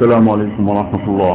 السلام عليكم ورحمة الله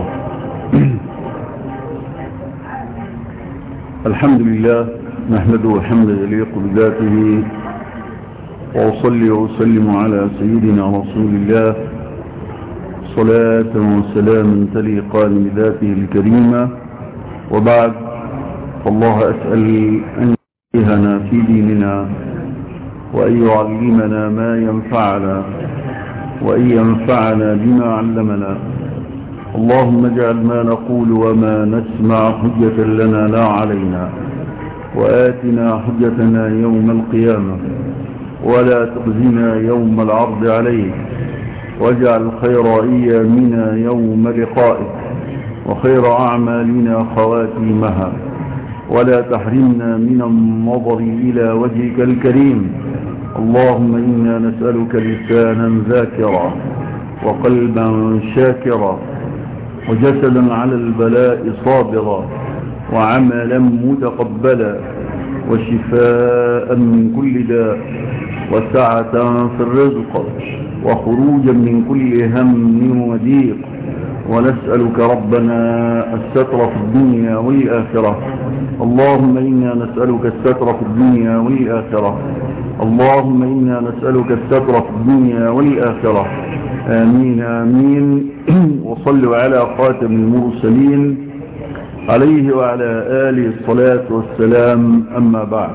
الحمد لله نحمده حمدا يليق بذاته وأصلي وأسلم على سيدنا رسول الله صلاة وسلام تليقان بذاته الكريمة وبعد فالله أسأل أن يهنا في ديننا وأن يعلمنا ما ينفعنا وأن ينفعنا بما علمنا اللهم اجعل ما نقول وما نسمع حجة لنا لا علينا وآتنا حجتنا يوم القيامة ولا تخزنا يوم العرض عليك واجعل خير أيامنا يوم لقائك وخير أعمالنا خواتيمها ولا تحرمنا من النظر إلى وجهك الكريم اللهم إنا نسألك لسانا ذاكرا وقلبا شاكرا وجسدا على البلاء صابرا وعملا متقبلا وشفاء من كل داء وسعة في الرزق وخروجا من كل هم وضيق ونسألك ربنا الستر في الدنيا والآخرة اللهم إنا نسألك الستر في الدنيا والآخرة اللهم إنا نسألك الستر في الدنيا والآخرة آمين آمين وصلوا على خاتم المرسلين عليه وعلى آله الصلاة والسلام أما بعد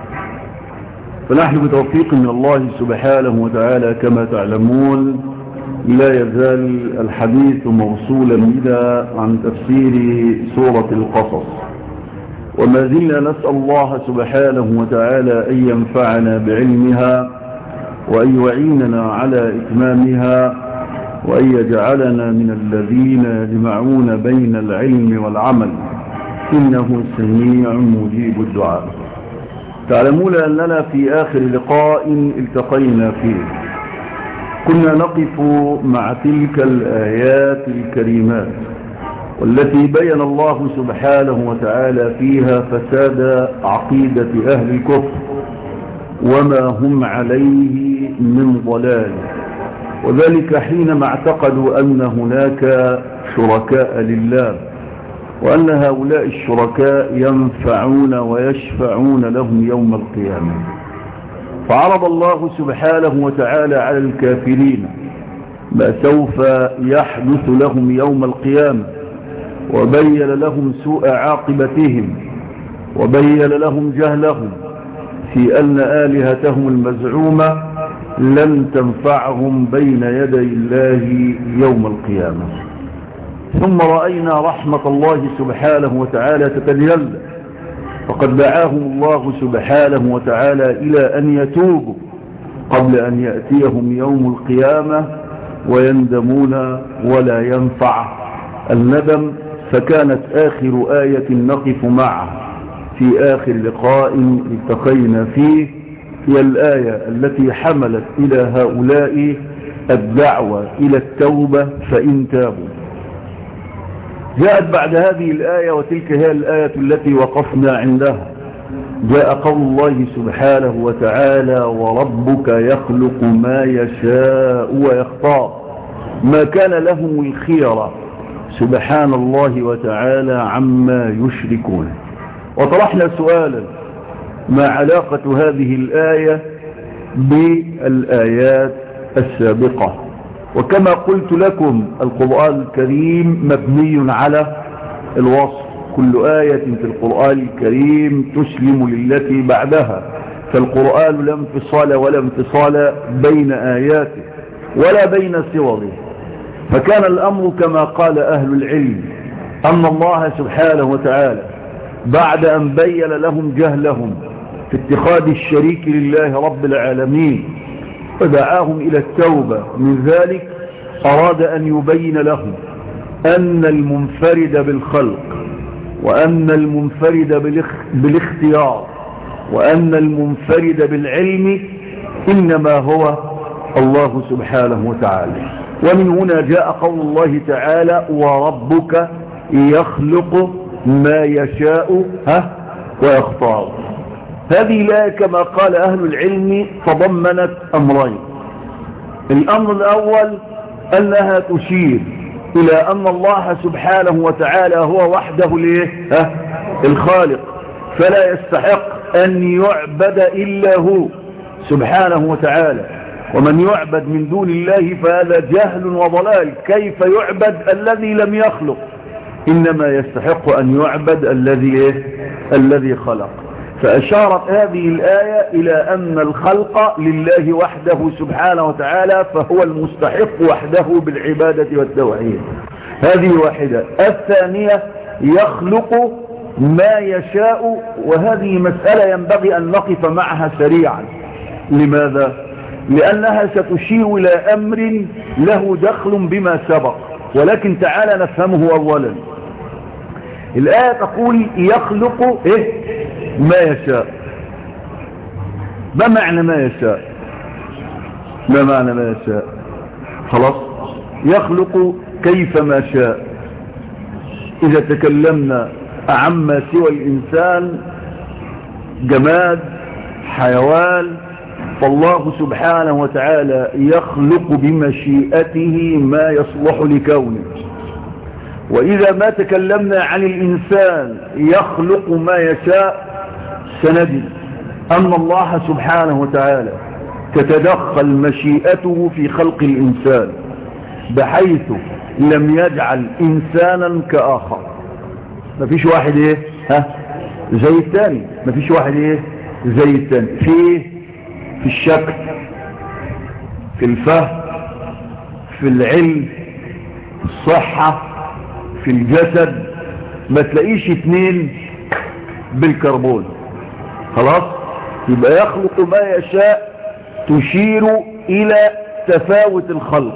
فنحن بتوفيق من الله سبحانه وتعالى كما تعلمون لا يزال الحديث موصولا بنا عن تفسير سورة القصص وما زلنا نسأل الله سبحانه وتعالى أن ينفعنا بعلمها وأن يعيننا على إتمامها وأن يجعلنا من الذين يجمعون بين العلم والعمل إنه سميع مجيب الدعاء تعلمون أننا في آخر لقاء التقينا فيه كنا نقف مع تلك الآيات الكريمات والتي بين الله سبحانه وتعالى فيها فساد عقيدة أهل الكفر وما هم عليه من ضلال وذلك حينما اعتقدوا أن هناك شركاء لله وأن هؤلاء الشركاء ينفعون ويشفعون لهم يوم القيامة فعرض الله سبحانه وتعالى على الكافرين ما سوف يحدث لهم يوم القيامة وبين لهم سوء عاقبتهم وبين لهم جهلهم في أن آلهتهم المزعومة لن تنفعهم بين يدي الله يوم القيامة ثم رأينا رحمة الله سبحانه وتعالى تتجلى فقد دعاهم الله سبحانه وتعالى إلى أن يتوبوا قبل أن يأتيهم يوم القيامة ويندمون ولا ينفع الندم فكانت آخر آية نقف معه في آخر لقاء التقينا فيه هي الآية التي حملت إلى هؤلاء الدعوة إلى التوبة فإن تابوا جاءت بعد هذه الآية وتلك هي الآية التي وقفنا عندها جاء قول الله سبحانه وتعالى وربك يخلق ما يشاء ويختار ما كان لهم الخيرة سبحان الله وتعالى عما يشركون وطرحنا سؤالا ما علاقة هذه الآية بالآيات السابقة وكما قلت لكم القرآن الكريم مبني على الوصف كل آية في القرآن الكريم تسلم للتي بعدها فالقرآن لا انفصال ولا انفصال بين آياته ولا بين سوره فكان الأمر كما قال أهل العلم أن الله سبحانه وتعالى بعد أن بين لهم جهلهم في اتخاذ الشريك لله رب العالمين فدعاهم إلى التوبة من ذلك أراد أن يبين لهم أن المنفرد بالخلق وأن المنفرد بالاختيار وأن المنفرد بالعلم إنما هو الله سبحانه وتعالى ومن هنا جاء قول الله تعالى وربك يخلق ما يشاء ها ويختار هذه الآية كما قال أهل العلم تضمنت أمرين الأمر الأول أنها تشير إلى أن الله سبحانه وتعالى هو وحده الايه ها الخالق فلا يستحق أن يعبد إلا هو سبحانه وتعالى ومن يعبد من دون الله فهذا جهل وضلال كيف يعبد الذي لم يخلق إنما يستحق أن يعبد الذي إيه؟ الذي خلق فأشارت هذه الآية إلى أن الخلق لله وحده سبحانه وتعالى فهو المستحق وحده بالعبادة والتوحيد هذه واحدة الثانية يخلق ما يشاء وهذه مسألة ينبغي أن نقف معها سريعا لماذا؟ لأنها ستشير إلى أمر له دخل بما سبق ولكن تعالى نفهمه أولا الآية تقول يخلق إيه؟ ما يشاء ما معنى ما يشاء ما معنى ما يشاء خلاص يخلق كيف ما شاء إذا تكلمنا عما سوى الإنسان جماد حيوان فالله سبحانه وتعالى يخلق بمشيئته ما يصلح لكونه وإذا ما تكلمنا عن الإنسان يخلق ما يشاء سندي أن الله سبحانه وتعالى تتدخل مشيئته في خلق الإنسان بحيث لم يجعل إنسانا كآخر ما فيش واحد ايه ها زي الثاني ما فيش واحد ايه زي الثاني في ايه في الشكل في الفهم في العلم في الصحة في الجسد ما تلاقيش اتنين بالكربون خلاص يبقى يخلق ما يشاء تشير الى تفاوت الخلق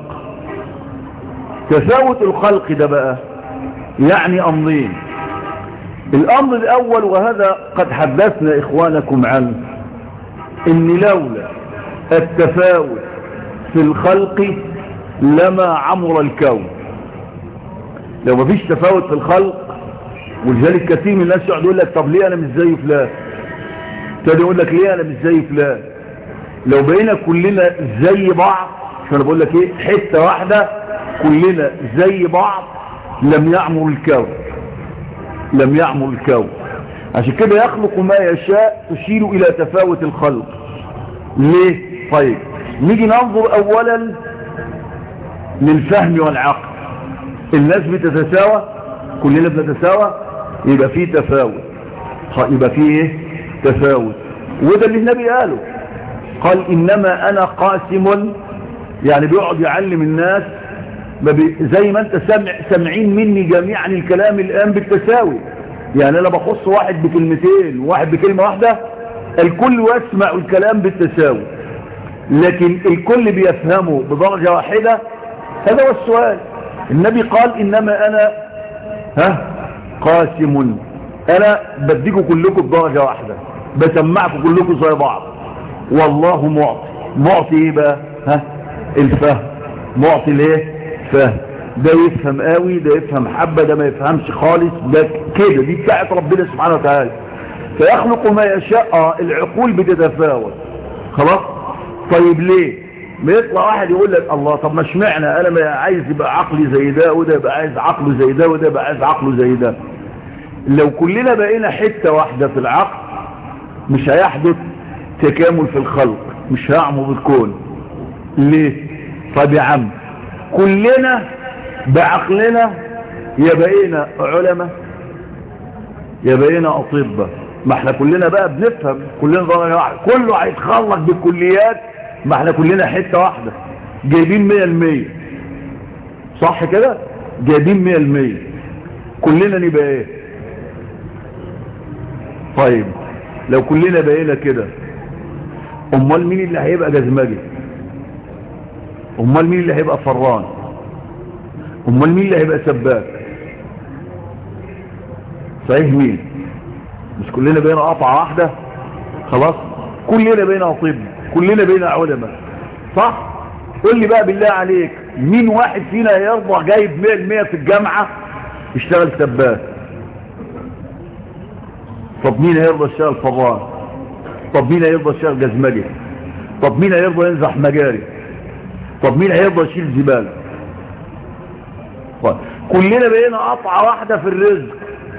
تفاوت الخلق ده بقى يعني امرين الامر الاول وهذا قد حدثنا اخوانكم عنه ان لولا التفاوت في الخلق لما عمر الكون لو ما فيش تفاوت في الخلق ولذلك كثير من الناس يقعد يقول لك طب ليه انا مش زي فلان تاني يقول لك ليه انا مش زي فلان لو بقينا كلنا زي بعض فانا بقول لك ايه حته واحده كلنا زي بعض لم يعمر الكون لم يعمر الكون عشان كده يخلق ما يشاء تشير الى تفاوت الخلق ليه طيب نيجي ننظر اولا للفهم والعقل الناس بتتساوى كلنا بنتساوى يبقى فيه تفاوت يبقى فيه ايه تفاوت وده اللي النبي قاله قال انما انا قاسم يعني بيقعد يعلم الناس ما بي زي ما انت سمع سامعين مني جميعا الكلام الان بالتساوي يعني انا بخص واحد بكلمتين وواحد بكلمة واحدة الكل يسمع الكلام بالتساوي لكن الكل بيفهمه بدرجة واحدة هذا هو السؤال النبي قال انما انا ها قاسم انا بديكم كلكم بدرجة واحدة بسمعكم كلكم زي بعض والله معطي معطي ايه بقى ها الفهم معطي ليه فهم ده يفهم قوي ده يفهم حبة ده ما يفهمش خالص ده كده دي بتاعت ربنا سبحانه وتعالى فيخلق ما يشاء آه العقول بتتفاوت خلاص طيب ليه ما يطلع واحد يقول لك الله طب ما اشمعنى انا ما عايز يبقى عقلي زي ده وده يبقى عايز عقله زي ده وده يبقى عايز عقله زي ده لو كلنا بقينا حتة واحدة في العقل مش هيحدث تكامل في الخلق مش هيعمر الكون ليه طب يا عم كلنا بعقلنا يا بقينا علماء يا بقينا اطباء ما احنا كلنا بقى بنفهم كلنا درجه واحده كله هيتخلق بالكليات ما احنا كلنا حته واحده جايبين 100% صح كده جايبين 100% كلنا نبقى ايه طيب لو كلنا بقينا كده امال مين اللي هيبقى جزمجي امال مين اللي هيبقى فران امال مين اللي هيبقى سباك صحيح مين مش كلنا بقينا قطعه واحده خلاص كلنا بقينا طب كلنا بقينا علماء صح قول لي بقى بالله عليك مين واحد فينا يرضى جايب 100% في الجامعه يشتغل سباك طب مين هيرضى يشتغل فران طب مين هيرضى يشتغل جزمجي طب مين هيرضى ينزح مجاري طب مين هيرضى يشيل زباله كلنا بقينا قطعة واحدة في الرزق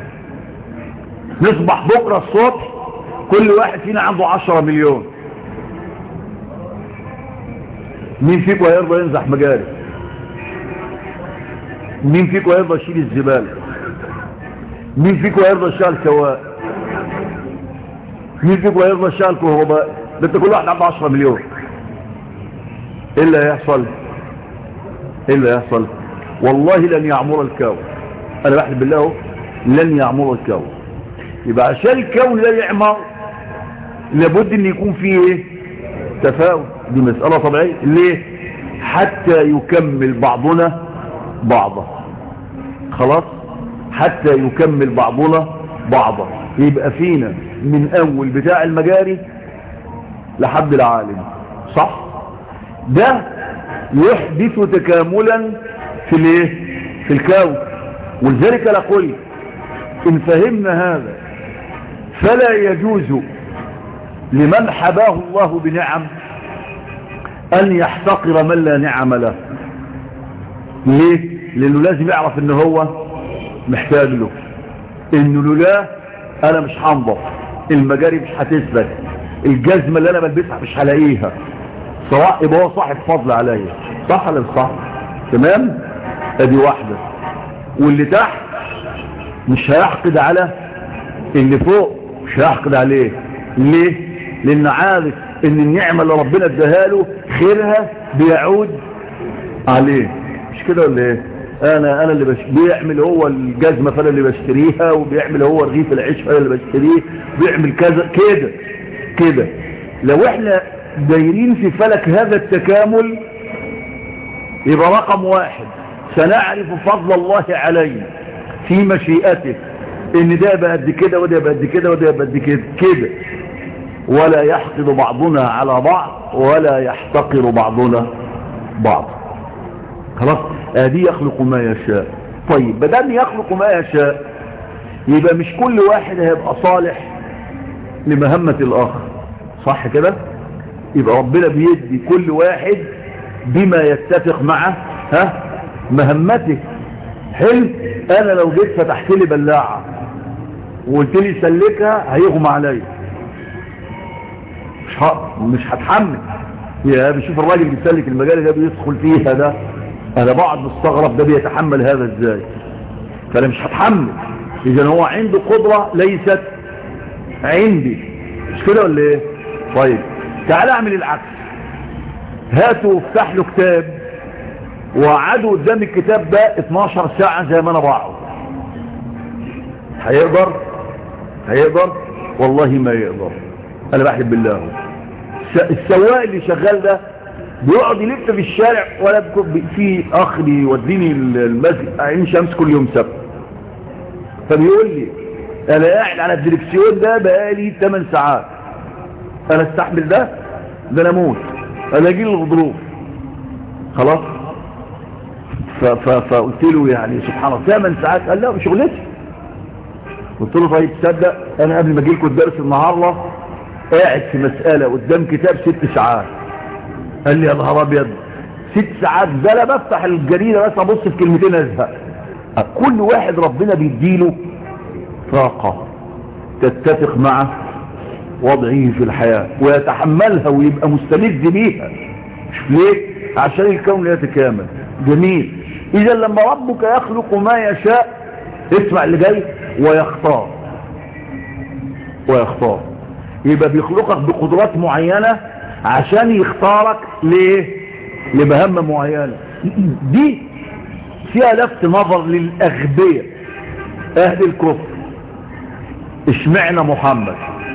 نصبح بكرة الصبح كل واحد فينا عنده عشرة مليون مين فيكم هيرضى ينزح مجاري مين فيكم هيرضى يشيل الزبالة مين فيكم هيرضى يشتغل سواق مين فيكم هيرضى يشتغل كهرباء ده انت كل واحد عنده 10 مليون ايه اللي هيحصل ايه اللي هيحصل والله لن يعمر الكون انا بحلف بالله لن يعمر الكون يبقى عشان الكون لا يعمر لابد ان يكون فيه ايه تفاوت دي مسألة طبيعية ليه حتى يكمل بعضنا بعضا خلاص حتى يكمل بعضنا بعضا يبقى فينا من اول بتاع المجاري لحد العالم صح ده يحدث تكاملا في الايه في الكون ولذلك نقول ان فهمنا هذا فلا يجوز لمن حباه الله بنعم ان يحتقر من لا نعم له ليه لانه لازم يعرف ان هو محتاج له انه لولا انا مش هنضف المجاري مش هتثبت الجزمة اللي انا بلبسها مش هلاقيها سواء يبقى هو صاحب فضل عليا صح ولا مش صح تمام ادي واحدة واللي تحت مش هيحقد على اللي فوق مش هيحقد عليه ليه لان عارف ان النعمة اللي ربنا اداها له خيرها بيعود عليه مش كده ولا ايه انا انا اللي بش... بيعمل هو الجزمة فانا اللي بشتريها وبيعمل هو رغيف العيش فانا اللي بشتريه بيعمل كذا كده كده لو احنا دايرين في فلك هذا التكامل يبقى رقم واحد سنعرف فضل الله علينا في مشيئته ان ده يبقى قد كده وده يبقى قد كده وده يبقى قد كده كده ولا يحقد بعضنا على بعض ولا يحتقر بعضنا بعض خلاص ادي يخلق ما يشاء طيب بدل يخلق ما يشاء يبقى مش كل واحد هيبقى صالح لمهمة الاخر صح كده يبقى ربنا بيدي كل واحد بما يتفق مع ها مهمته حلو انا لو جيت فتحت لي بلاعة وقلت لي سلكها هيغمى عليا مش ه... مش هتحمل يا بشوف الراجل بيسلك المجال ده بيدخل فيها ده انا بقعد مستغرب ده بيتحمل هذا ازاي فانا مش هتحمل اذا هو عنده قدرة ليست عندي مش كده ولا ايه طيب تعال اعمل العكس هاتوا وافتح له كتاب وقعدوا قدام الكتاب ده 12 ساعة زي ما انا بقعد هيقدر هيقدر والله ما يقدر انا بحلف بالله السواق اللي شغال ده بيقعد يلف في الشارع ولا في اخ بيوديني المسجد عين شمس كل يوم سبت فبيقول لي انا قاعد على الدركسيون ده بقالي 8 ساعات انا استحمل ده ده انا اموت انا اجي الغضروف خلاص فقلت له يعني سبحان الله 8 ساعات قال لا شغلتي قلت له طيب تصدق انا قبل ما اجي لكم الدرس النهارده قاعد في مسألة قدام كتاب ست ساعات قال لي يا نهار ابيض ست ساعات ده لا بفتح الجريدة بس ابص في كلمتين ازهق كل واحد ربنا بيديله طاقة تتفق مع وضعه في الحياة ويتحملها ويبقى مستمد بيها شوف ليه عشان الكون يتكامل جميل اذا لما ربك يخلق ما يشاء اسمع اللي جاي ويختار ويختار يبقى بيخلقك بقدرات معينة عشان يختارك ليه لمهمة معينة دي فيها لفت نظر للأغبية أهل الكفر اشمعنا محمد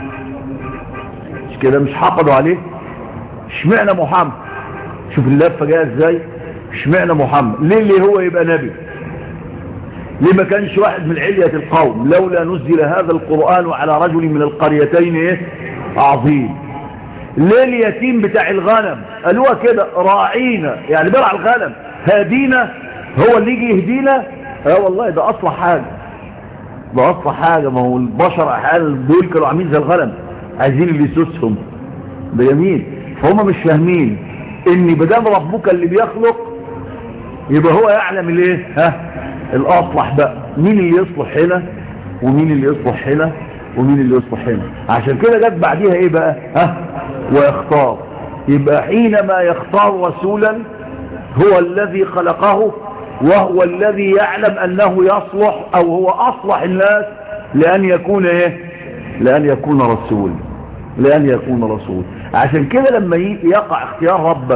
مش كده مش حقدوا عليه اشمعنا محمد شوف اللفة جاية ازاي اشمعنا محمد ليه اللي هو يبقى نبي ليه ما كانش واحد من علية القوم لولا نزل هذا القرآن على رجل من القريتين ايه عظيم ليه اليتيم بتاع الغنم قالوها كده راعينا يعني برع الغنم هادينا هو اللي يجي يهدينا اه والله ده اصلح حاجة ده اصلح حاجة ما هو البشر احيانا دول كانوا عاملين زي الغنم عايزين اللي يسوسهم ده جميل فهم مش فاهمين ان بدام ربك اللي بيخلق يبقى هو يعلم الايه ها الاصلح بقى مين اللي يصلح هنا ومين اللي يصلح هنا ومين اللي يصلح هنا عشان كده جت بعديها ايه بقى ها ويختار يبقى حينما يختار رسولا هو الذي خلقه وهو الذي يعلم انه يصلح او هو اصلح الناس لان يكون ايه لان يكون رسول لان يكون رسول عشان كده لما يقع اختيار ربك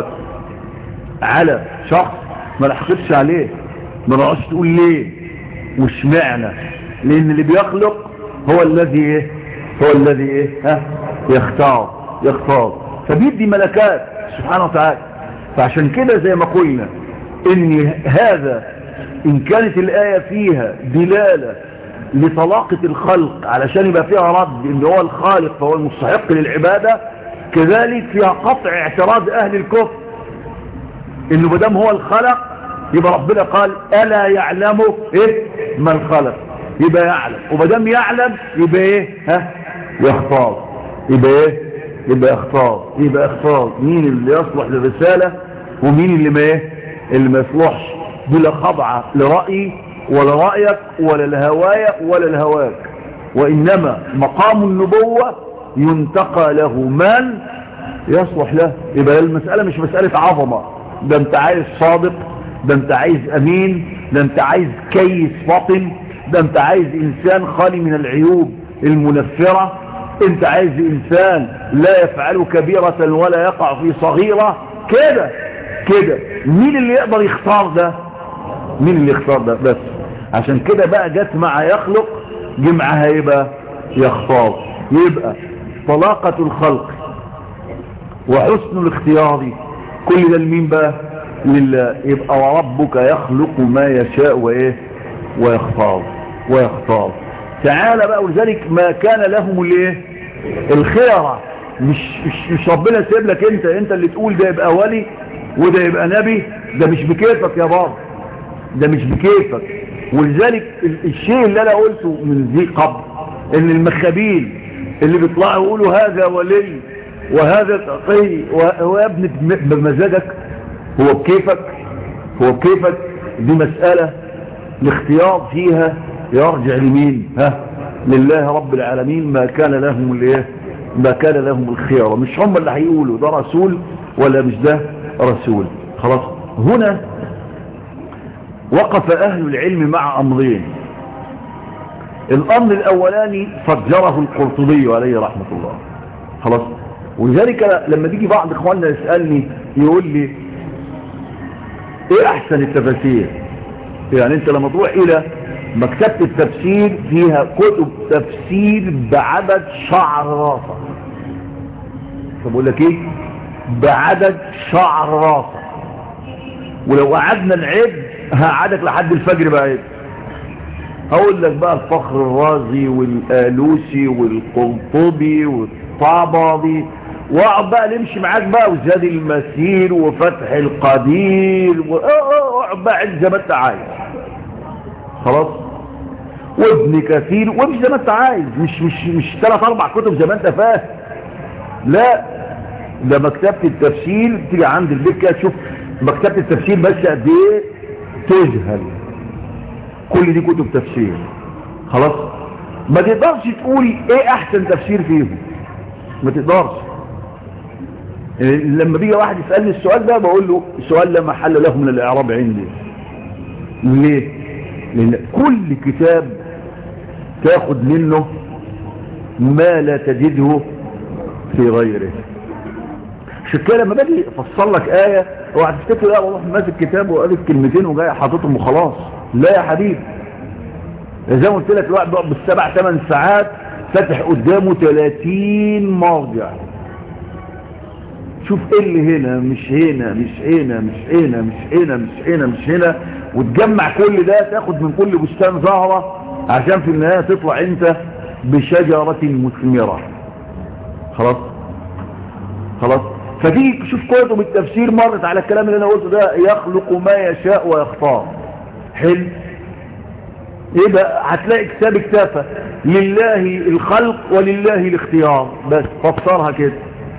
على شخص ما نحقدش عليه ما نقعدش تقول ليه وش معنى لان اللي بيخلق هو الذي ايه هو الذي ايه ها يختار يختار فبيدي ملكات سبحانه وتعالى فعشان كده زي ما قلنا ان هذا ان كانت الايه فيها دلاله لطلاقه الخلق علشان يبقى فيها رد ان هو الخالق فهو المستحق للعباده كذلك فيها قطع اعتراض اهل الكفر انه مدام هو الخلق يبقى ربنا قال الا يعلم ايه من خلق يبقى يعلم ومدام يعلم يبقى ايه ها يختار يبقى ايه يبقى يختار يبقى يختار مين اللي يصلح للرسالة ومين اللي ما ايه اللي ما يصلحش بلا خضعة لرأيي ولا رأيك ولا الهواية ولا الهواك وإنما مقام النبوة ينتقى له من يصلح له يبقى المسألة مش مسألة عظمة ده انت عايز صادق ده انت عايز امين ده انت عايز كيس فطن ده انت عايز انسان خالي من العيوب المنفرة انت عايز انسان لا يفعل كبيرة ولا يقع في صغيرة كده كده مين اللي يقدر يختار ده مين اللي يختار ده بس عشان كده بقى جت مع يخلق جمعها يبقى يختار يبقى طلاقة الخلق وحسن الاختيار كل ده لمين بقى لله يبقى وربك يخلق ما يشاء وايه ويختار ويختار تعالى بقى ولذلك ما كان لهم الايه الخيرة مش, مش, مش ربنا سيب لك انت انت اللي تقول ده يبقى ولي وده يبقى نبي ده مش بكيفك يا بابا ده مش بكيفك ولذلك الشيء اللي انا قلته من ذي قبل ان المخابيل اللي بيطلعوا يقولوا هذا ولي وهذا تقي ويا ابن بمزاجك هو بكيفك هو بكيفك دي مسألة الاختيار فيها يرجع لمين ها لله رب العالمين ما كان لهم الايه ما كان لهم الخيار مش هم اللي هيقولوا ده رسول ولا مش ده رسول خلاص هنا وقف اهل العلم مع امرين الامر الاولاني فجره القرطبي عليه رحمة الله خلاص ولذلك لما تيجي بعض اخواننا يسألني يقول لي ايه احسن التفاسير يعني انت لما تروح الى مكتبة التفسير فيها كتب تفسير بعدد شعر راسك فبقول لك ايه بعدد شعر راسك ولو قعدنا نعد هقعدك لحد الفجر بقى عد هقول لك بقى الفخر الرازي والآلوسي والقرطبي والطبري واقعد بقى نمشي معاك بقى وزاد المسير وفتح القدير واقعد بقى عد زي ما انت عايز خلاص وابن كثير ومش زي ما انت عايز مش مش مش ثلاث اربع كتب زي ما انت فاهم لا ده مكتبة التفسير تيجي عند البيت كده تشوف مكتبة التفسير بس قد ايه تذهل كل دي كتب تفسير خلاص ما تقدرش تقول ايه احسن تفسير فيهم ما تقدرش لما بيجي واحد يسألني السؤال ده بقول له السؤال لا محل له من الاعراب عندي ليه لان كل كتاب تاخد منه ما لا تجده في غيره عشان كده لما باجي افصل لك ايه اوعى تفتكر لا والله ماسك كتاب وقال الكلمتين وجاي حاططهم وخلاص لا يا حبيبي زي ما قلت لك الواحد بيقعد بالسبع ثمان ساعات فاتح قدامه 30 مرجع شوف ايه اللي هنا مش هنا مش هنا مش هنا مش هنا مش هنا مش هنا وتجمع كل ده تاخد من كل بستان زهرة عشان في النهاية تطلع انت بشجرة مثمرة خلاص خلاص فتيجي تشوف كتب التفسير مرت على الكلام اللي انا قلته ده يخلق ما يشاء ويختار حلو يبقى هتلاقي كتاب اكتفى لله الخلق ولله الاختيار بس فسرها كده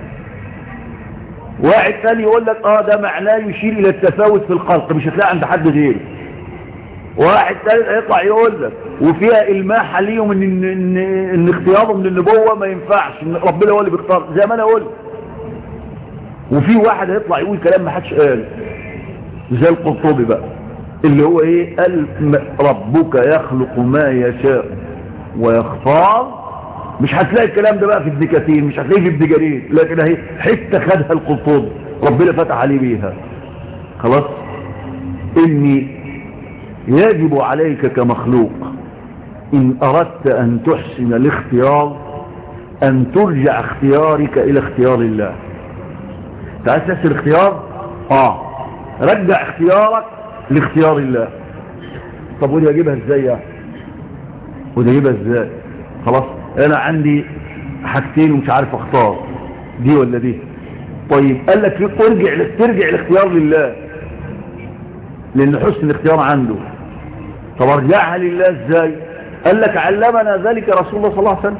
واحد ثاني يقول لك اه ده معناه يشير الى التفاوت في الخلق مش هتلاقي عند حد غيره واحد ثالث هيطلع يقول لك وفيها الماح عليهم ان, إن, إن, إن اختيارهم للنبوة ما ينفعش إن ربنا هو اللي بيختار زي ما انا قلت وفي واحد هيطلع يقول كلام ما حدش قال زي القرطبي بقى اللي هو ايه قال ربك يخلق ما يشاء ويختار مش هتلاقي الكلام ده بقى في الدكاتين مش هتلاقيه في الدجارين لكن اهي حته خدها القرطبي ربنا فتح عليه بيها خلاص اني يجب عليك كمخلوق ان اردت ان تحسن الاختيار ان ترجع اختيارك الى اختيار الله تعال تحسن الاختيار اه رجع اختيارك لاختيار الله طب ودي اجيبها ازاي يعني ودي اجيبها ازاي خلاص انا عندي حاجتين ومش عارف اختار دي ولا دي طيب قال لك ترجع ترجع الاختيار لله لان حسن الاختيار عنده طب ارجعها لله ازاي قال لك علمنا ذلك رسول الله صلى الله عليه وسلم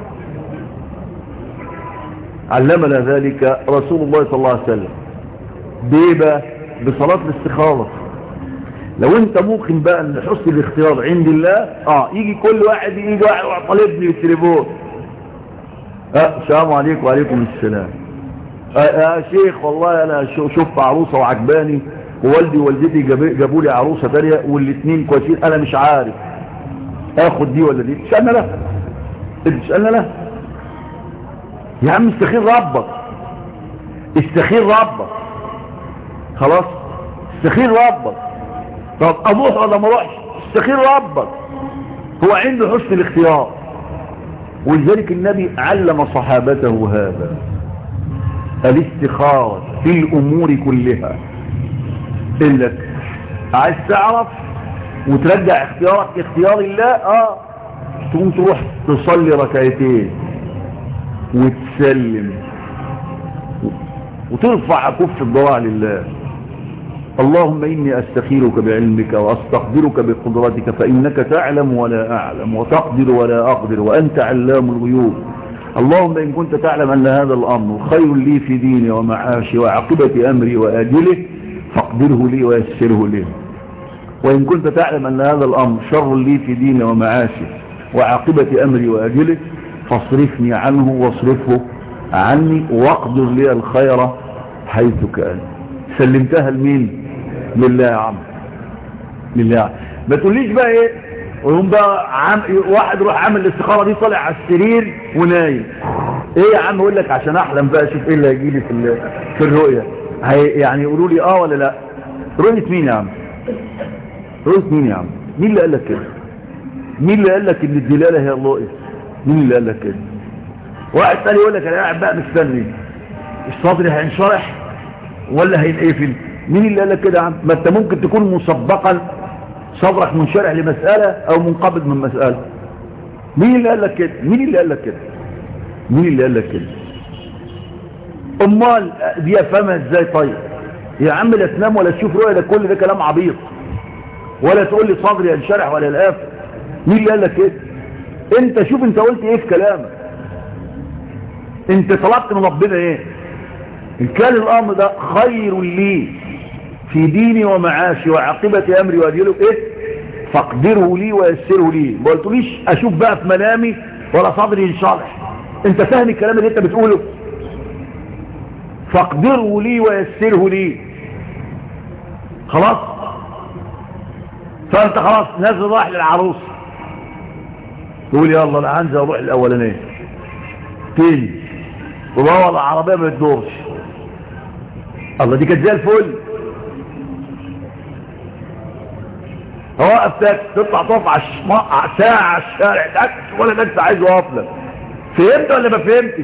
علمنا ذلك رسول الله صلى الله عليه وسلم بيبقى بصلاة الاستخارة لو انت ممكن بقى ان حسن الاختيار عند الله اه يجي كل واحد يجي واحد طالبني بالتليفون اه السلام عليكم وعليكم السلام اه يا شيخ والله انا شفت عروسة وعجباني ووالدي ووالدتي جابوا لي عروسة تانية والاثنين كويسين انا مش عارف اخد دي ولا دي تسألنا لا تسألنا لا يا عم استخير ربك استخير ربك خلاص استخير ربك طب اروح ولا ما اروحش استخير ربك هو عنده حسن الاختيار ولذلك النبي علم صحابته هذا الاستخارة في الامور كلها لك عايز تعرف وترجع اختيارك اختيار الله اه تقوم تروح تصلي ركعتين وتسلم وترفع كف الضراع لله اللهم إني أستخيرك بعلمك وأستقدرك بقدرتك فإنك تعلم ولا أعلم وتقدر ولا أقدر وأنت علام الغيوب اللهم إن كنت تعلم أن هذا الأمر خير لي في ديني ومعاشي وعقبة أمري وآجله فاقدره لي ويسره لي وإن كنت تعلم أن هذا الأمر شر لي في ديني ومعاشي وعاقبة أمري وأجله فاصرفني عنه واصرفه عني واقدر لي الخير حيث كان سلمتها لمين لله يا عم لله عم. ما تقوليش بقى ايه ويقوم بقى عم... واحد يروح عامل الاستخاره دي طالع على السرير ونايم ايه يا عم اقول لك عشان احلم بقى اشوف ايه اللي هيجي لي في في الرؤيه هي يعني يقولوا لي اه ولا لا رؤيه مين يا عم رؤيه مين يا عم مين اللي قال لك كده مين اللي قال لك ان الدلاله هي الرؤيه مين اللي قال لك كده واحد تاني يقول لك انا قاعد بقى مستني الصدر هينشرح ولا هينقفل مين اللي قال لك كده يا عم ما انت ممكن تكون مسبقا صدرك منشرح لمسألة او منقبض من مسألة مين اللي قال لك كده مين اللي قال لك كده مين اللي قال لك كده امال دي افهمها ازاي طيب يا عم لا تنام ولا تشوف رؤية ده كل ده كلام عبيط ولا تقول لي صدري ينشرح ولا القافل مين اللي قال لك كده انت شوف انت قلت ايه في كلامك انت طلبت من ربنا ايه ان كان الامر ده خير لي في ديني ومعاشي وعاقبة امري واجله ايه فاقدره لي ويسره لي ما قلتليش اشوف بقى في منامي ولا صدري ينشرح انت فاهم الكلام اللي انت بتقوله فاقدره لي ويسره لي خلاص فانت خلاص نازل راح للعروس تقول يلا انا هنزل اروح الاولانيه تاني وبقى العربيه ما بتدورش الله دي كانت زي الفل اوقف تاكسي تطلع تقف على ساعه على الشارع تاكسي ولا تاكسي عايز يقف لك فهمت ولا ما فهمتش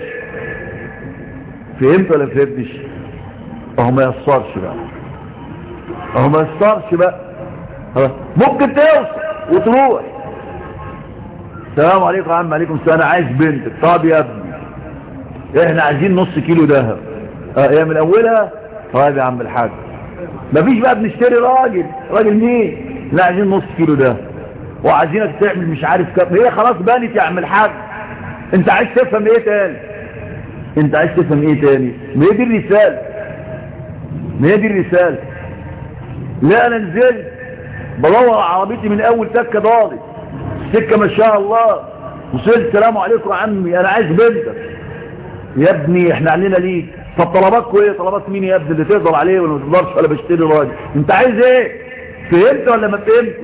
فهمت ولا ما فهمتش اهو ما يصرش بقى اهو ما يصرش بقى ممكن توصل وتروح السلام عليكم يا عم عليكم السلام انا عايز بنتك طب يا ابني احنا عايزين نص كيلو ذهب اه هي من اولها طيب يا عم الحاج مفيش بقى بنشتري راجل راجل مين لا عايزين نص كيلو ده وعايزينك تعمل مش عارف كم هي خلاص بانت يا عم الحاج انت عايز تفهم ايه تاني انت عايز تفهم ايه تاني ما هي دي الرسالة ما هي دي الرسالة لا انا نزلت بدور عربيتي من اول تكه ضارب السكه ما شاء الله وصلت السلام عليكم يا عمي انا عايز بنتك يا ابني احنا علينا ليك طب طلباتكم ايه طلبات مين يا ابني اللي تقدر عليه ولا ما تقدرش ولا بشتري راجل انت عايز ايه فهمت ولا ما فهمتش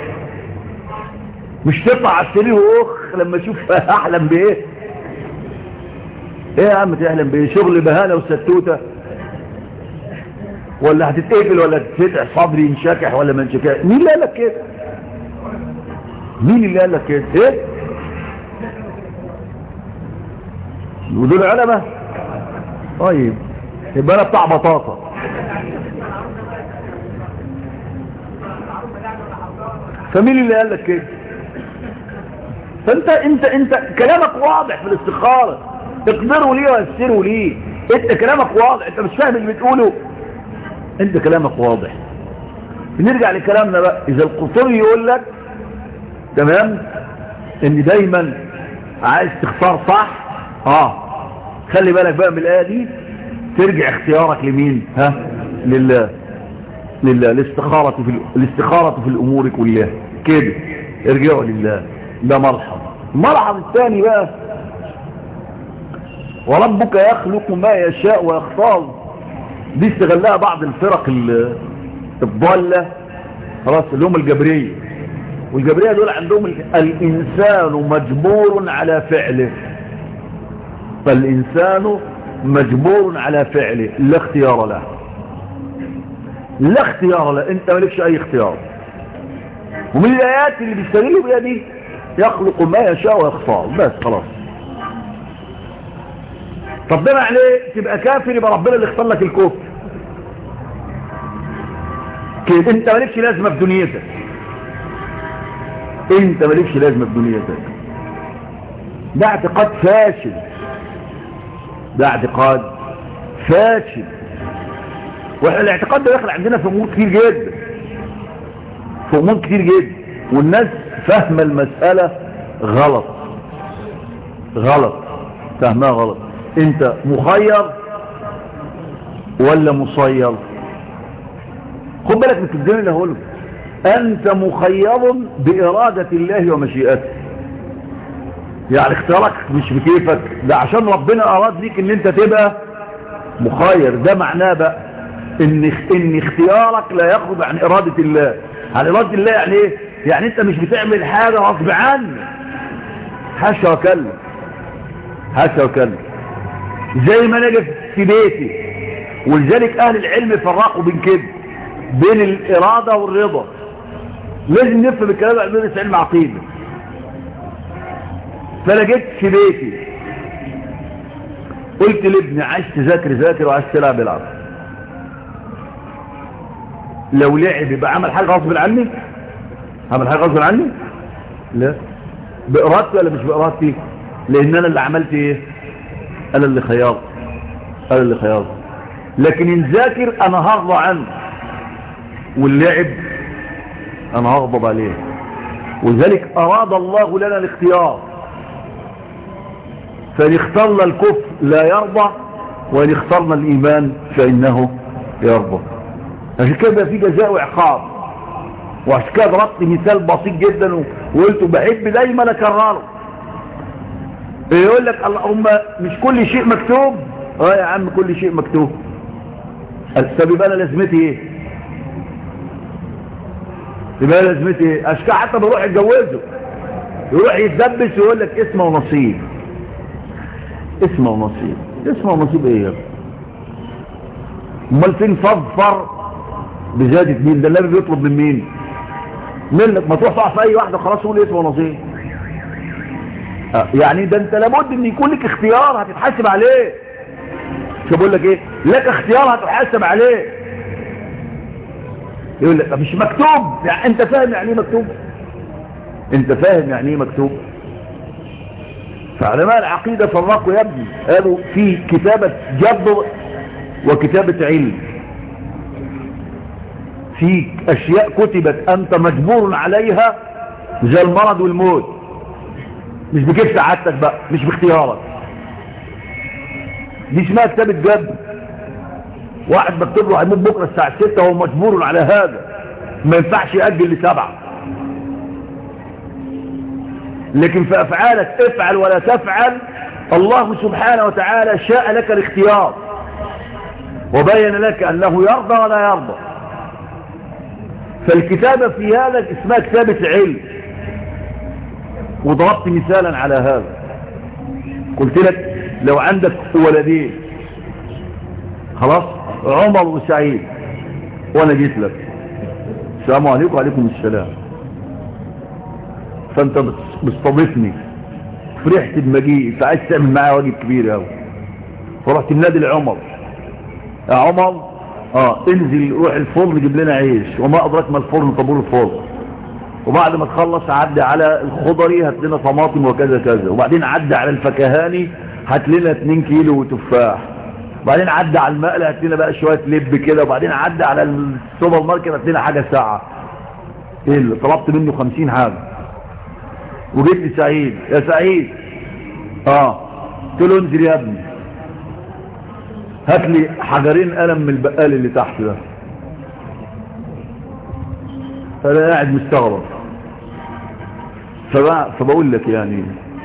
مش تطلع على السرير واخ لما اشوف احلم بايه ايه يا عم تحلم بايه شغل بهانه وستوته ولا هتتقفل ولا تتفتح صدري ينشكح ولا ما ينشكح مين اللي قال لك كده مين اللي قال لك كده ايه ودول علماء طيب يبقى انا بتاع بطاطا فمين اللي قال لك كده فانت انت انت كلامك واضح في الاستخاره اقدروا ليه ويسروا ليه انت كلامك واضح انت مش فاهم اللي بتقوله انت كلامك واضح نرجع لكلامنا بقى اذا القصري يقول لك تمام ان دايما عايز تختار صح اه خلي بالك بقى من الايه دي ترجع اختيارك لمين ها لله لله الاستخارة في الاستخارة في الامور كلها كده ارجعوا لله ده مرحب المرحب الثاني بقى وربك يخلق ما يشاء ويختار دي استغلها بعض الفرق الضالة خلاص اللي هم الجبرية والجبرية دول عندهم الإنسان مجبور على فعله فالإنسان مجبور على فعله لا اختيار له لا اختيار له انت مالكش اي اختيار ومن الايات اللي بيستغلوا بيها دي يخلق ما يشاء ويختار بس خلاص طب ده معنى ايه تبقى كافر يبقى ربنا اللي اختار لك الكفر كده انت مالكش لازمه في دنيتك انت مالكش لازمه في دنيتك ده اعتقاد فاشل ده اعتقاد فاشل واحنا الاعتقاد ده داخل عندنا في امور كتير جدا في امور كتير جدا والناس فاهمه المساله غلط غلط فاهمها غلط انت مخير ولا مصير خد بالك من الكلمه اللي هقوله انت مخير باراده الله ومشيئته يعني اختيارك مش بكيفك ده عشان ربنا اراد ليك ان انت تبقى مخير ده معناه بقى ان ان اختيارك لا يخرج عن اراده الله عن اراده الله يعني ايه يعني انت مش بتعمل حاجه غصب عنك حاشا وكلا حاشا وكلا زي ما انا في بيتي ولذلك اهل العلم فرقوا بين كده بين الاراده والرضا لازم نفهم الكلام ده بين علم عقيده فانا جيت في بيتي قلت لابني عايز تذاكر ذاكر وعايز تلعب العب لو لعب يبقى عمل حاجه غصب عني عمل حاجه غصب عني لا بارادتي ولا مش بارادتي لان انا اللي عملت ايه انا اللي خيرت انا اللي خيرت لكن ان ذاكر انا هرضى عنه واللعب انا هغضب عليه ولذلك اراد الله لنا الاختيار فان اخترنا الكفر لا يرضى وان اخترنا الايمان فانه يرضى عشان كده في جزاء وعقاب وعشان كده ضربت مثال بسيط جدا وقلت بحب دايما اكرره يقول لك اللهم مش كل شيء مكتوب اه يا عم كل شيء مكتوب طب يبقى انا لازمتي ايه يبقى انا لازمتي ايه اشكال حتى بروح اتجوزه يروح يتدبس ويقول لك اسمه ونصيب اسمه ونصيب اسمه ونصيب ايه يا امال فين فضفر بزيادة مين ده النبي بيطلب من مين منك ما تروح تقع في اي واحدة خلاص قول اسمه ونصيب يعني ده انت لابد ان يكون لك اختيار هتتحاسب عليه شو بقول لك ايه لك اختيار هتتحاسب عليه يقول لك مش مكتوب يعني انت فاهم يعني ايه مكتوب انت فاهم يعني ايه مكتوب فعلماء العقيدة فرقوا يا ابني قالوا في كتابة جبر وكتابة علم في اشياء كتبت انت مجبور عليها زي المرض والموت مش بكيف سعادتك بقى مش باختيارك دي اسمها كتابة جد واحد مكتوب له هيموت بكرة الساعة 6 وهو مجبور على هذا ما ينفعش يأجل لسبعة لكن في أفعالك افعل ولا تفعل الله سبحانه وتعالى شاء لك الاختيار وبين لك أنه يرضى ولا يرضى فالكتابة في هذا اسمها كتابة علم وضربت مثالا على هذا قلت لك لو عندك ولدين خلاص عمر وسعيد وانا جيت لك السلام عليكم وعليكم السلام فانت مستضيفني فرحت بمجيء فعايز تعمل معايا واجب كبير قوي فرحت النادي لعمر يا عمر اه انزل روح الفرن جيب لنا عيش وما ادراك ما الفرن طابور الفرن وبعد ما تخلص عدي على الخضري هات لنا طماطم وكذا كذا وبعدين عدي على الفكهاني هات لنا 2 كيلو تفاح وبعدين عدى على المقلة هات لنا بقى شوية لب كده وبعدين عدى على السوبر ماركت هات لنا حاجة ساعة ايه اللي طلبت منه 50 حاجة وجيت لي سعيد يا سعيد اه قلت له انزل يا ابني هات لي حجرين قلم من البقال اللي تحت ده فانا قاعد مستغرب فبقول لك يعني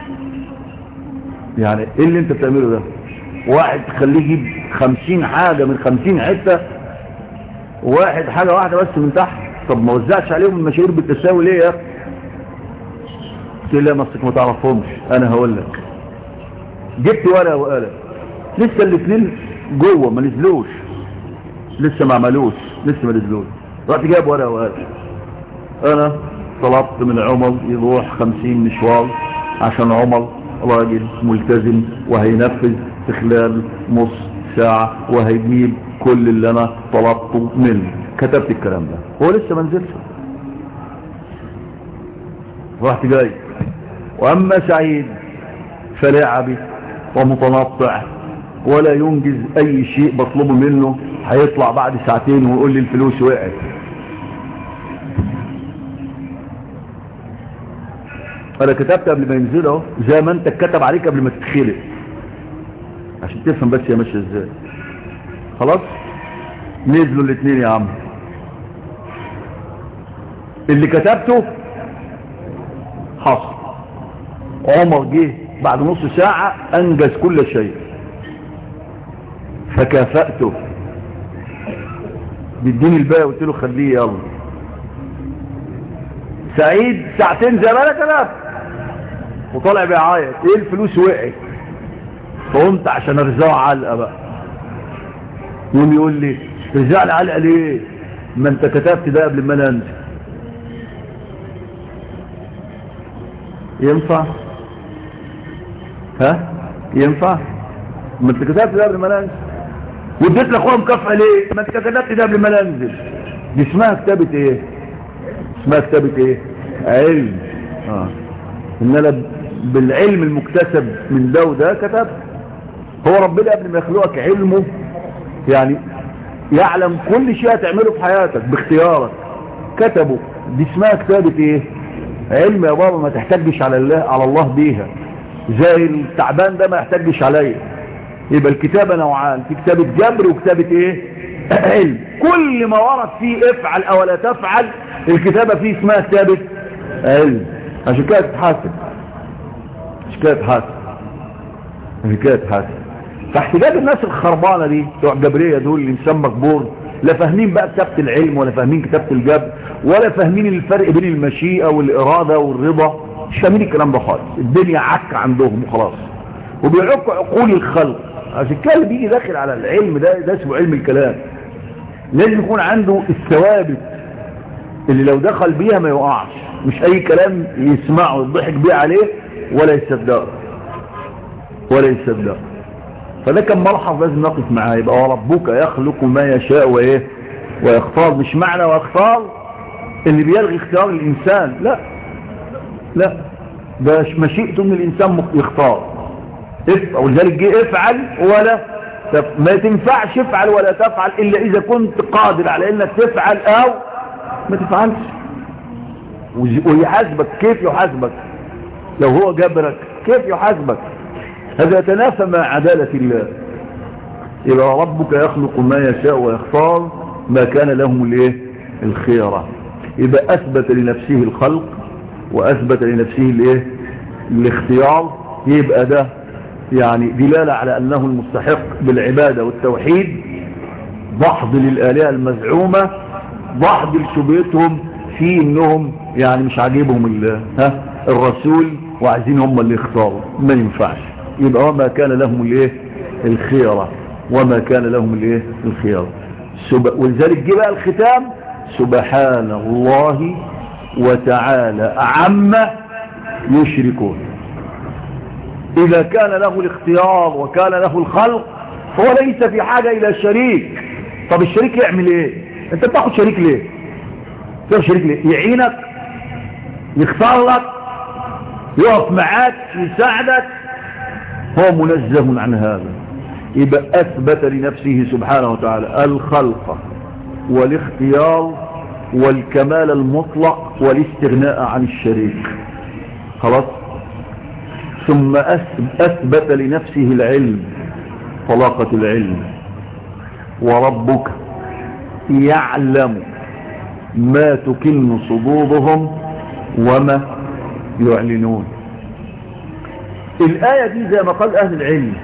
يعني ايه اللي انت بتعمله ده واحد تخليه يجيب خمسين حاجة من خمسين حتة واحد حاجة واحدة بس من تحت طب ما وزعش عليهم المشاهير بالتساوي ليه يا اخي قلت له مصك ما تعرفهمش انا هقول لك جبت ورقه وقلم لسه الاثنين جوه ما نزلوش لسه ما عملوش لسه ما نزلوش رحت جايب ورقه وقلم انا طلبت من عمر يروح خمسين مشوار عشان عمر راجل ملتزم وهينفذ في خلال نص ساعة وهيجيب كل اللي انا طلبته منه كتبت الكلام ده هو لسه ما نزلش رحت جاي واما سعيد فلاعبي ومتنطع ولا ينجز اي شيء بطلبه منه هيطلع بعد ساعتين ويقول لي الفلوس وقعت انا كتبت قبل ما ينزل اهو زي ما انت كتب عليك قبل ما تتخلق عشان تفهم بس هي ماشيه ازاي خلاص نزلوا الاثنين يا عم اللي كتبته حصل عمر جه بعد نص ساعة انجز كل شيء فكافأته بيديني الباقي قلت له خليه يلا سعيد ساعتين زي ما انا كتبت وطالع بيعيط ايه الفلوس وقعت فقمت عشان ارزعه علقه بقى يقوم يقول لي ترزع لي علقه ليه ما انت كتبت ده قبل ما انا انزل ينفع ها ينفع ما انت كتبت ده قبل ما انا انزل واديت لاخويا مكافاه ليه ما انت كتبت ده قبل ما انا انزل دي اسمها كتابه ايه اسمها كتابه ايه علم اه ان انا بالعلم المكتسب من ده وده كتب هو ربنا قبل ما يخلقك علمه يعني يعلم كل شيء هتعمله في حياتك باختيارك كتبه دي اسمها كتابة ايه علم يا بابا ما تحتاجش على الله على الله بيها زي التعبان ده ما يحتاجش عليا يبقى الكتابة نوعان في كتابة جبر وكتابة ايه علم كل ما ورد فيه افعل او لا تفعل الكتابة فيه اسمها كتابة علم عشان كده تتحاسب عشان كده تتحاسب عشان كده تتحاسب فاحتجاج الناس الخربانة دي بتوع الجبرية دول الانسان مجبور لا فاهمين بقى كتابة العلم ولا فاهمين كتابة الجبر ولا فاهمين الفرق بين المشيئة والإرادة والرضا مش فاهمين الكلام ده خالص الدنيا عك عندهم وخلاص وبيعكوا عقول الخلق عشان كده اللي بيجي داخل على العلم ده ده اسمه علم الكلام لازم يكون عنده الثوابت اللي لو دخل بيها ما يقعش مش اي كلام يسمعه يضحك بيه عليه ولا يصدقه ولا يصدقه فده كان ملحظ لازم نقف معاه يبقى وربك يخلق ما يشاء وايه ويختار مش معنى ويختار اللي بيلغي اختيار الانسان لا لا ده مشيئته من الانسان يختار ولذلك جه افعل ولا ما تنفعش افعل ولا تفعل الا اذا كنت قادر على انك تفعل او ما تفعلش ويحاسبك كيف يحاسبك لو هو جبرك كيف يحاسبك هذا يتنافى مع عدالة الله يبقى ربك يخلق ما يشاء ويختار ما كان لهم الايه الخيرة يبقى اثبت لنفسه الخلق واثبت لنفسه الايه الاختيار يبقى ده يعني دلالة على انه المستحق بالعبادة والتوحيد ضحض للآلهة المزعومة ضحض لشبهتهم في انهم يعني مش عاجبهم ها الرسول وعايزين هم اللي يختاروا ما ينفعش يبقى وما كان لهم الايه الخيرة وما كان لهم الايه الخيرة ولذلك جه بقى الختام سبحان الله وتعالى عما يشركون إذا كان له الاختيار وكان له الخلق فهو ليس في حاجة إلى شريك طب الشريك يعمل ايه انت بتاخد شريك ليه تاخد شريك ليه يعينك يختار لك يقف معاك يساعدك هو منزه عن هذا يبقى أثبت لنفسه سبحانه وتعالى الخلق والاختيار والكمال المطلق والاستغناء عن الشريك خلاص ثم أثبت لنفسه العلم طلاقة العلم وربك يعلم ما تكن صدورهم وما يعلنون الآية دي زي ما قال أهل العلم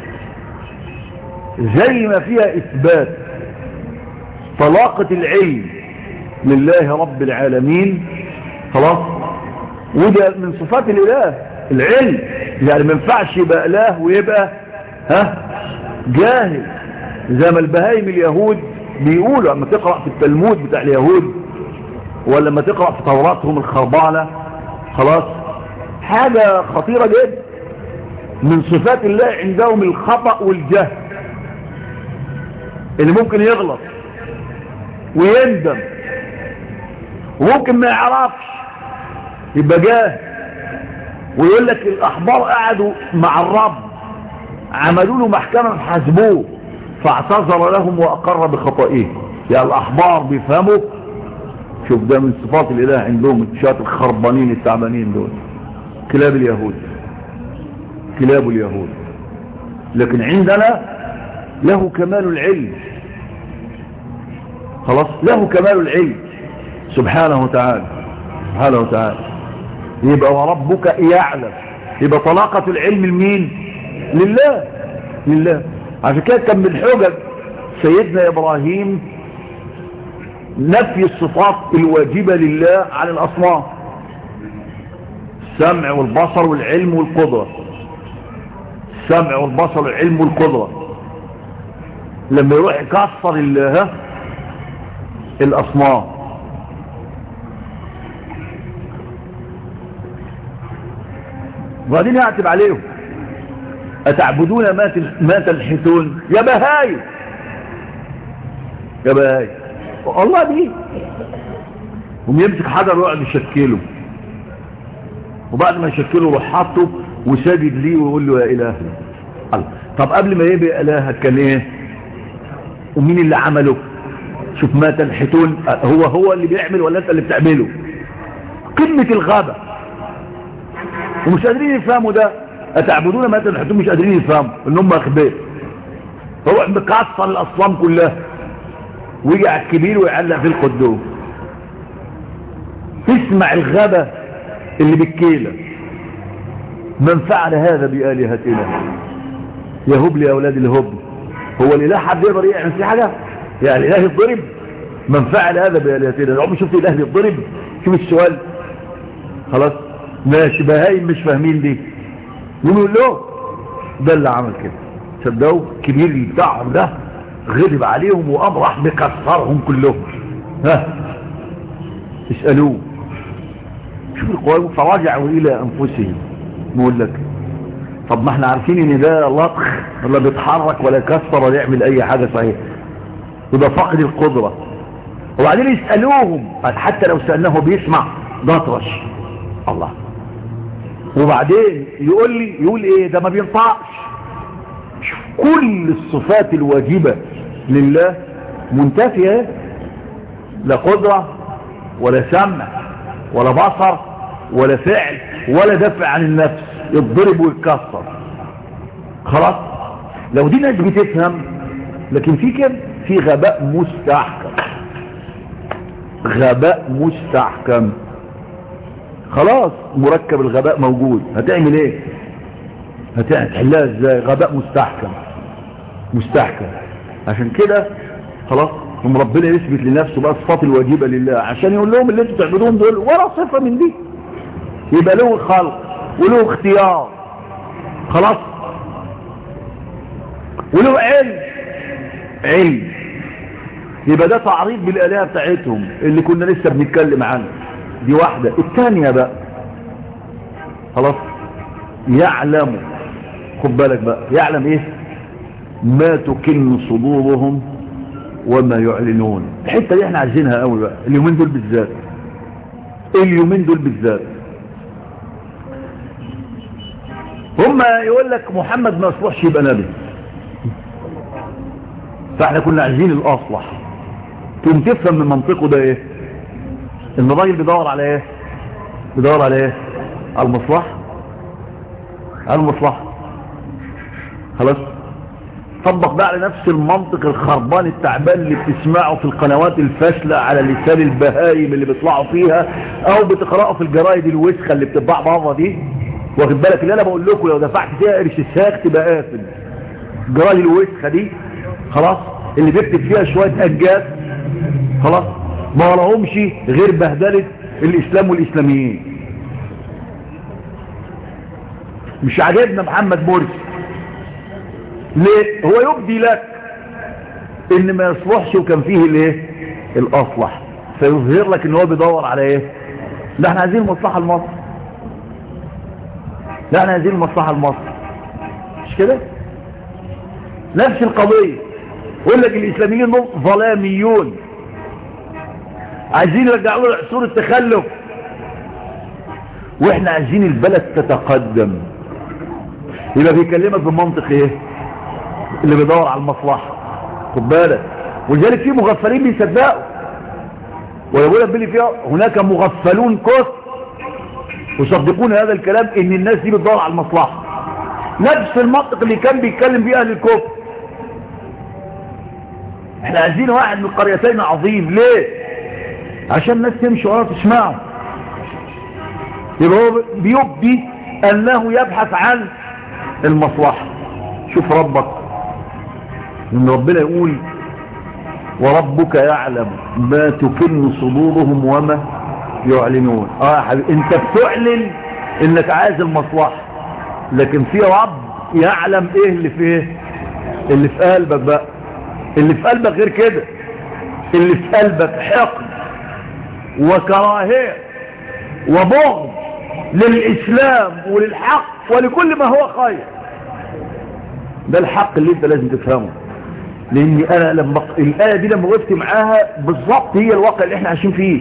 زي ما فيها إثبات طلاقة العلم لله رب العالمين خلاص وده من صفات الإله العلم يعني ما ينفعش يبقى إله ويبقى ها جاهل زي ما البهايم اليهود بيقولوا لما تقرأ في التلمود بتاع اليهود ولا لما تقرأ في توراتهم الخربانة خلاص حاجة خطيرة جدا من صفات الله عندهم الخطأ والجهل اللي ممكن يغلط ويندم وممكن ما يعرفش يبقى جاهل ويقول لك الأحبار قعدوا مع الرب عملوا له محكمة حاسبوه فاعتذر لهم وأقر بخطئه يعني الأحبار بيفهموا شوف ده من صفات الإله عندهم الشات الخربانين التعبانين دول كلاب اليهود كلاب اليهود لكن عندنا له كمال العلم خلاص له كمال العلم سبحانه وتعالى سبحانه وتعالى يبقى وربك يعلم يبقى طلاقة العلم لمين لله لله عشان كده كان من حجج سيدنا إبراهيم نفي الصفات الواجبة لله عن الأصنام السمع والبصر والعلم والقدرة السمع والبصر والعلم والقدرة لما يروح يكسر الله الأصنام وبعدين يعتب عليهم أتعبدون ما تنحتون يا بهاي يا بهاي الله دي هم يمسك حجر ويقعد يشكله وبعد ما يشكله يروح حاطه وساجد ليه ويقول له يا إلهي الله طب قبل ما يبقى إلهك كان إيه ومين اللي عمله شوف ما تنحتون هو هو اللي بيعمل ولا انت اللي بتعمله قمة الغابة ومش قادرين يفهموا ده أتعبدون ما تنحتون مش قادرين يفهموا ان هم اخبار هو مكسر الأصنام كلها ويجي على الكبير ويعلق في القدوم تسمع الغابة اللي بالكيلة من فعل هذا بآلهتنا يهب لي أولاد الهب هو الإله حد يقدر يعمل في حاجة يعني الإله يضرب من فعل هذا بآلهتنا لو شفت الإله يضرب شوف السؤال خلاص ماشي بهايم مش فاهمين دي يقولوا له ده اللي عمل كده صدقوا كبير بتاعهم ده غضب عليهم وقام راح مكسرهم كلهم ها اسألوه شوف القوائم فراجعوا إلى أنفسهم نقول لك طب ما احنا عارفين ان ده لطخ ولا بيتحرك ولا يكسر ولا يعمل اي حاجة صحيح يبقى فقد القدرة وبعدين يسألوهم حتى لو سألناه بيسمع ده اطرش الله وبعدين يقول لي يقول ايه ده ما بينطقش كل الصفات الواجبة لله منتفية لا قدرة ولا سمع ولا بصر ولا فعل ولا دفع عن النفس يتضرب ويتكسر خلاص لو دي ناس بتفهم لكن في كده في غباء مستحكم غباء مستحكم خلاص مركب الغباء موجود هتعمل ايه هتحلها ازاي غباء مستحكم مستحكم عشان كده خلاص هم ربنا يثبت لنفسه بقى الصفات الواجبة لله عشان يقول لهم اللي انتوا تعبدون دول ولا صفة من دي يبقى له خلق وله اختيار خلاص وله علم علم يبقى ده تعريض بالآلهة بتاعتهم اللي كنا لسه بنتكلم عنه دي واحدة الثانية بقى خلاص يعلم خد بالك بقى يعلم ايه ما تكن صدورهم وما يعلنون الحته دي احنا عايزينها قوي بقى اليومين دول بالذات اليومين دول بالذات هم يقول لك محمد ما يصلحش يبقى نبي فاحنا كنا عايزين الاصلح تقوم تفهم من منطقه ده ايه ان الراجل بيدور على ايه بيدور على ايه على المصلحه على المصلحه خلاص طبق بقى على نفس المنطق الخربان التعبان اللي بتسمعه في القنوات الفاشلة على لسان البهايم اللي بيطلعوا فيها او بتقرأه في الجرايد الوسخة اللي بتتباع بره دي واخد بالك اللي انا بقول لكم لو دفعت فيها قرش الساق تبقى قافل الجرايد الوسخة دي خلاص اللي بيكتب فيها شوية اجاز خلاص ما لهمش غير بهدلة الاسلام والاسلاميين مش عاجبنا محمد مرسي ليه هو يبدي لك ان ما يصلحش وكان فيه الايه الاصلح فيظهر لك ان هو بيدور على ايه لا احنا عايزين المصلحه لمصر لا احنا عايزين المصلحه لمصر مش كده نفس القضيه يقول لك الاسلاميين دول ظلاميون عايزين يرجعوا له عصور التخلف واحنا عايزين البلد تتقدم يبقى بيكلمك بمنطق ايه اللي بيدور على المصلحة خد بالك ولذلك في مغفلين بيصدقوا ويقول لك بلي فيها هناك مغفلون كثر يصدقون هذا الكلام ان الناس دي بتدور على المصلحة نفس المنطق اللي كان بيتكلم بيه اهل الكفر احنا عايزين واحد من القريتين عظيم ليه عشان الناس تمشي وراه تسمعه يبقى هو بيبدي انه يبحث عن المصلحة شوف ربك ان ربنا يقول وربك يعلم ما تكن صدورهم وما يعلنون اه يا حبيبي انت بتعلن انك عايز المصلحة لكن في رب يعلم ايه اللي في ايه اللي في قلبك بقى اللي في قلبك غير كده اللي في قلبك حقد وكراهية وبغض للإسلام وللحق ولكل ما هو خير ده الحق اللي انت لازم تفهمه لاني انا لما الآية دي لما وقفت معاها بالظبط هي الواقع اللي احنا عايشين فيه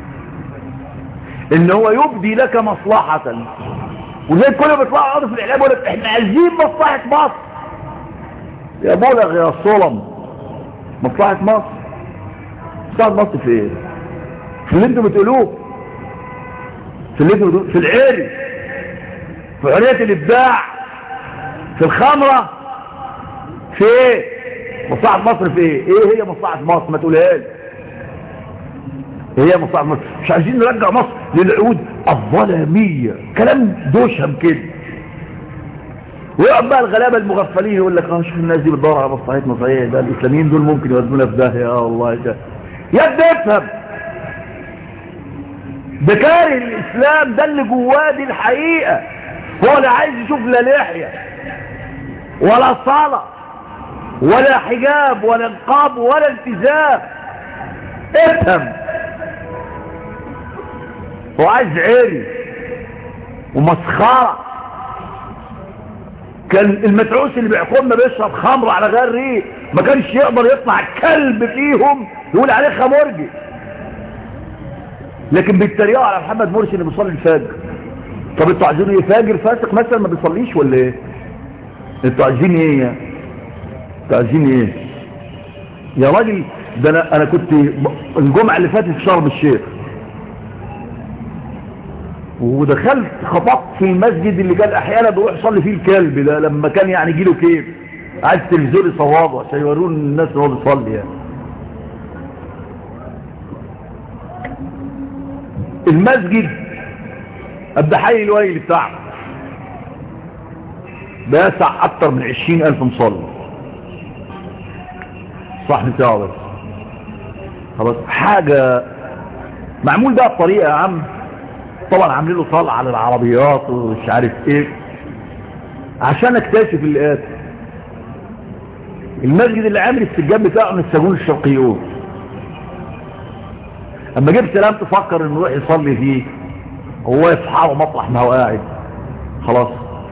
ان هو يبدي لك مصلحة وزي كل ما بيطلعوا يقعدوا في الاعلام يقول لك احنا عايزين مصلحة مصر يا بولغ يا صلم مصلحة مصر مصلحة مصر في ايه في اللي انتوا بتقولوه في اللي انتوا بتقولوه في العري في حرية الابداع في الخمرة في ايه مصلحة مصر في ايه ايه هي مصلحة مصر ما تقولها لي هي مصلحة مصر مش عايزين نرجع مصر للعهود الظلامية كلام دوشهم كده ويقعد بقى الغلابة المغفلين يقول لك اه شوف الناس دي بتدور على مصلحتنا صحيح ده الاسلاميين دول ممكن يودونا في داهية اه والله ده يا ابني افهم ده كاره الاسلام ده اللي جواه دي الحقيقة هو لا عايز يشوف لا لحية ولا صلاة ولا حجاب ولا نقاب ولا التزام افهم هو عايز عري ومسخرة كان المتعوس اللي بيحكمنا بيشرب خمر على غير ريق ما كانش يقدر يطلع كلب فيهم يقول عليه خمرجي لكن بيتريقوا على محمد مرسي اللي بيصلي الفجر طب انتوا عايزين ايه فاجر فاسق مثلا ما بيصليش ولا ايه انتوا عايزين ايه يعني انتوا عايزين ايه يا راجل ده انا انا كنت الجمعه اللي فاتت في شرم الشيخ ودخلت خطبت في المسجد اللي كان احيانا بيروح يصلي فيه الكلب ده لما كان يعني يجيله كيف عايز تلفزيون يصوره عشان يورون الناس ان هو بيصلي يعني المسجد الضحي الويل بتاعه بيسع اكتر من عشرين الف مصلي صح بتاعه بس خلاص حاجة معمول بقى بطريقة يا عم طبعا عاملين له طلع على العربيات ومش عارف ايه عشان اكتشف اللي المسجد اللي عامل السجاد بتاعه من السجون الشرقيون اما جبت سلام تفكر انه يروح يصلي فيه هو يصحى مطرح ما هو قاعد خلاص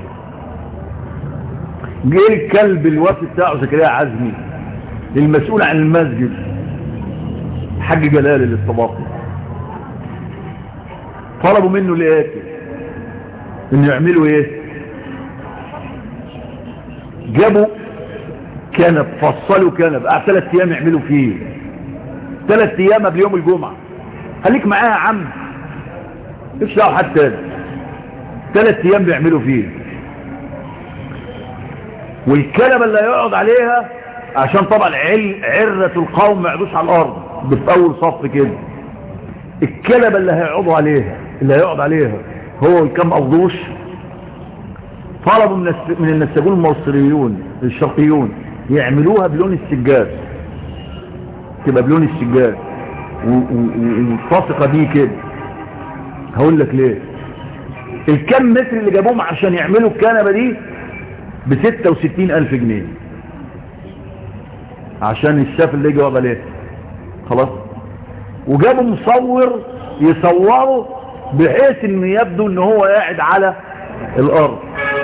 جه الكلب الوفي بتاعه زكريا عزمي المسؤول عن المسجد حاج جلال الاستباطي طلبوا منه الاتي انه يعملوا ايه جابوا كنب فصلوا كنب قعد ثلاث ايام يعملوا فيه ثلاث ايام قبل يوم الجمعه خليك معايا يا عم مش دعوه حد تاني ثلاث ايام بيعملوا فيه والكنبه اللي هيقعد عليها عشان طبعا عل عرة القوم ما يقعدوش على الارض في اول صف كده الكنبه اللي هيقعدوا عليها اللي هيقعد عليها هو الكام قضوش طلبوا من من النساجون المصريون الشرقيون يعملوها بلون السجاد تبقى بلون السجاد ومتصقه بيه كده هقول لك ليه الكم متر اللي جابوهم عشان يعملوا الكنبه دي ب 66 الف جنيه عشان الشاف اللي يجي يقعد عليه خلاص وجابوا مصور يصوره بحيث ان يبدو ان هو قاعد على الارض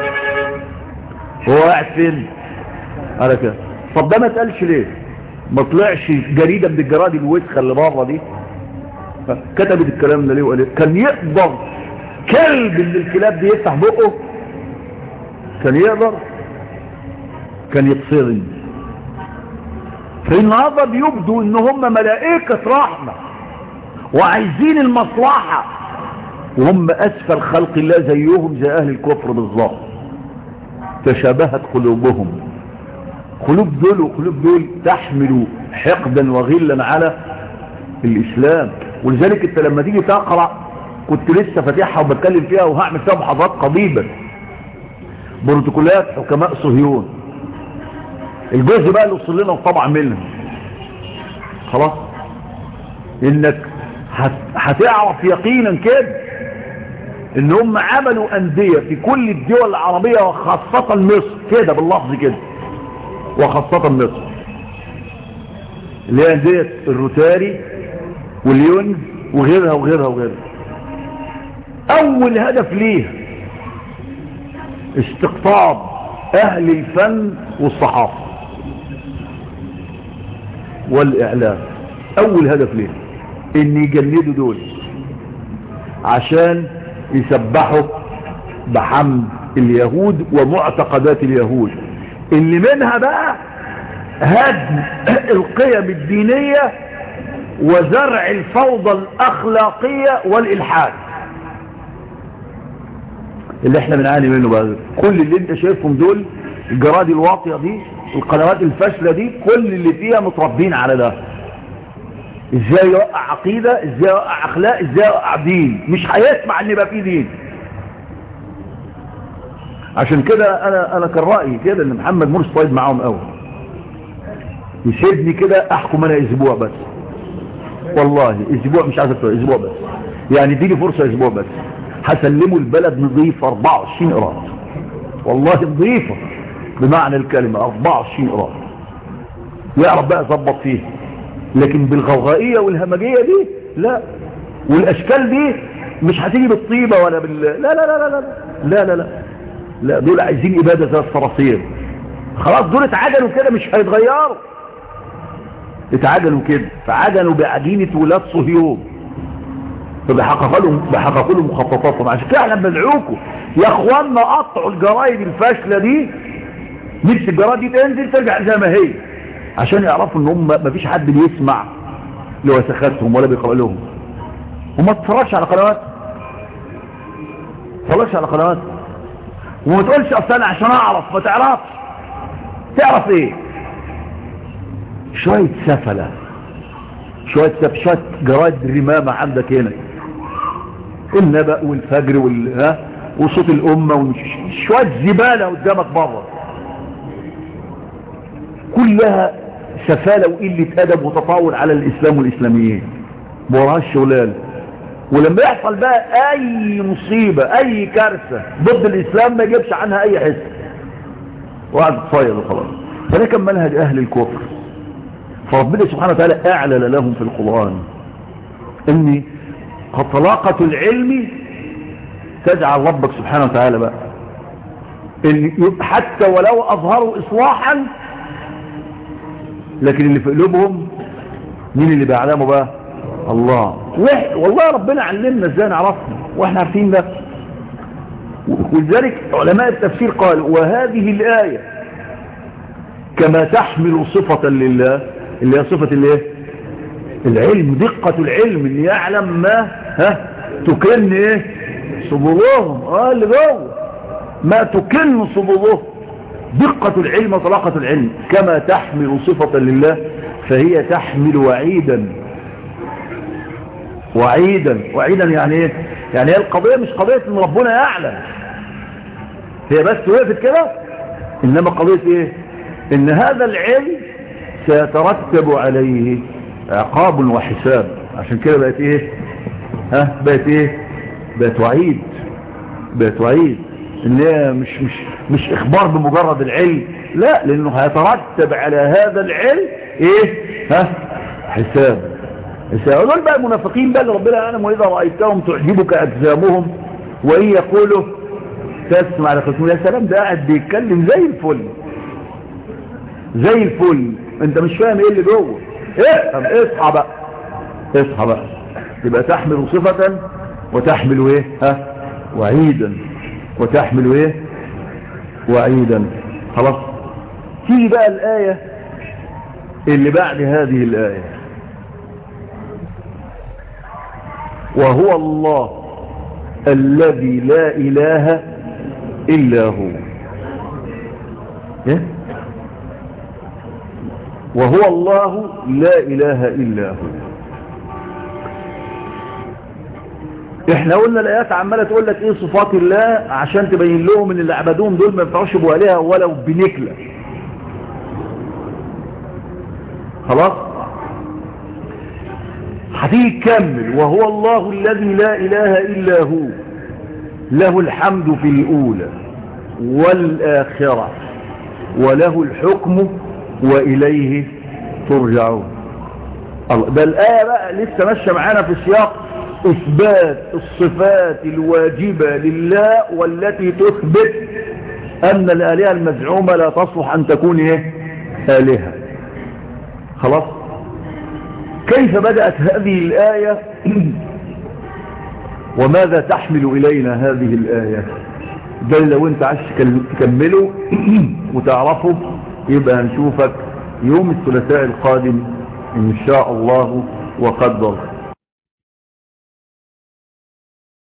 هو قاعد فين على كده طب ده ما اتقالش ليه ما طلعش جريدة من الجرائد الوسخة اللي بره دي كتبت الكلام ده ليه وقال كان يقدر كلب من الكلاب دي يفتح بقه كان يقدر كان يتصرن فالنهارده بيبدو ان هم ملائكة رحمة وعايزين المصلحة وهم اسفل خلق الله زيهم زي اهل الكفر بالظبط تشابهت قلوبهم قلوب دول وقلوب دول تحمل حقدا وغلا على الاسلام ولذلك انت لما تيجي تقرأ كنت لسه فاتحها وبتكلم فيها وهعمل فيها محاضرات قضيبا بروتوكولات حكماء صهيون الجزء بقى اللي وصل لنا طبعا منهم خلاص انك هتعرف يقينا كده ان هم عملوا اندية في كل الدول العربية وخاصة مصر كده باللفظ كده وخاصة مصر اللي هي اندية الروتاري واليونز وغيرها وغيرها وغيرها اول هدف ليه استقطاب اهل الفن والصحافة والاعلام اول هدف ليه ان يجندوا دول عشان يسبحوا بحمد اليهود ومعتقدات اليهود اللي منها بقى هدم القيم الدينية وزرع الفوضى الأخلاقية والإلحاد اللي احنا بنعاني منه بقى كل اللي انت شايفهم دول الجرائد الواطية دي القنوات الفاشلة دي كل اللي فيها متربين على ده ازاي يوقع عقيدة ازاي يوقع اخلاق ازاي يوقع دين مش هيسمع ان يبقى فيه دين عشان كده انا انا كان رايي كده ان محمد مرسي طيب معاهم قوي يسيبني كده احكم انا اسبوع بس والله اسبوع مش عايز اسبوع بس يعني اديني فرصه اسبوع بس هسلموا البلد نظيف 24 قراط والله نظيفه بمعنى الكلمه 24 قراط يعرف بقى يظبط فيه لكن بالغوغائية والهمجية دي لا والأشكال دي مش هتيجي بالطيبة ولا بال لا لا لا لا لا لا لا لا لا دول عايزين إبادة زي الصراصير خلاص دول اتعجلوا كده مش هيتغيروا اتعجلوا كده فعجلوا بعجينة ولاد صهيون فبحققوا لهم بحققوا لهم مخططاتهم عشان كده احنا بندعوكم يا اخوانا قطعوا الجرايد الفاشله دي نفس الجرايد دي تنزل ترجع زي ما هي عشان يعرفوا ان هم ما فيش حد بيسمع لوسخاتهم ولا بيقرأ لهم وما تتفرجش على قنوات تتفرجش على قنوات وما تقولش اصلا عشان اعرف ما تعرفش تعرف ايه شوية سفلة شوية سف شوية جرائد رمامة عندك هنا النبأ والفجر وال... ها؟ وصوت الأمة وشوية زبالة قدامك بره كلها سفالة وقلة أدب وتطاول على الإسلام والإسلاميين وراها الشغلال ولما يحصل بقى أي مصيبة أي كارثة ضد الإسلام ما يجيبش عنها أي حس وقعد تصير وخلاص فده كان منهج أهل الكفر فربنا سبحانه وتعالى أعلن لهم في القرآن أن طلاقة العلم تجعل ربك سبحانه وتعالى بقى إن حتى ولو أظهروا إصلاحا لكن اللي في قلوبهم مين اللي بيعلمه بقى الله والله ربنا علمنا ازاي نعرفه واحنا عارفين ده ولذلك علماء التفسير قال وهذه الآية كما تحمل صفة لله اللي هي صفة الايه العلم دقة العلم اللي يعلم ما ها تكن ايه صدورهم اه اللي جوه ما تكن صدورهم دقة العلم وطلاقة العلم كما تحمل صفة لله فهي تحمل وعيدا وعيدا وعيدا يعني ايه يعني هي القضية مش قضية ان ربنا يعلم هي بس وقفت كده انما قضية ايه ان هذا العلم سيترتب عليه عقاب وحساب عشان كده بقت ايه ها بقت ايه بقت وعيد بقت وعيد ان هي مش مش مش اخبار بمجرد العلم لا لانه هيترتب على هذا العلم ايه ها حساب حساب دول بقى المنافقين بقى اللي ربنا يعلم واذا رايتهم تعجبك اجسامهم وان يقولوا تسمع لختم يا سلام ده قاعد بيتكلم زي الفل زي الفل انت مش فاهم ايه اللي جوه ايه طب اصحى بقى اصحى بقى يبقى تحمل صفة وتحمل ايه ها وعيدا وتحمل ايه وعيدا خلاص تيجي بقى الآية اللي بعد هذه الآية وهو الله الذي لا إله إلا هو إيه؟ وهو الله لا إله إلا هو احنا قلنا الايات عماله تقول لك ايه صفات الله عشان تبين لهم ان اللي عبدوهم دول ما ينفعوش بوالها ولو بنكله خلاص هتيجي تكمل وهو الله الذي لا اله الا هو له الحمد في الاولى والاخره وله الحكم واليه ترجعون ده الايه بقى لسه ماشيه معانا في سياق إثبات الصفات الواجبة لله والتي تثبت أن الآلهة المزعومة لا تصلح أن تكون إيه؟ آلهة خلاص كيف بدأت هذه الآية وماذا تحمل إلينا هذه الآية ده لو انت عايز تكمله وتعرفه يبقى هنشوفك يوم الثلاثاء القادم إن شاء الله وقدر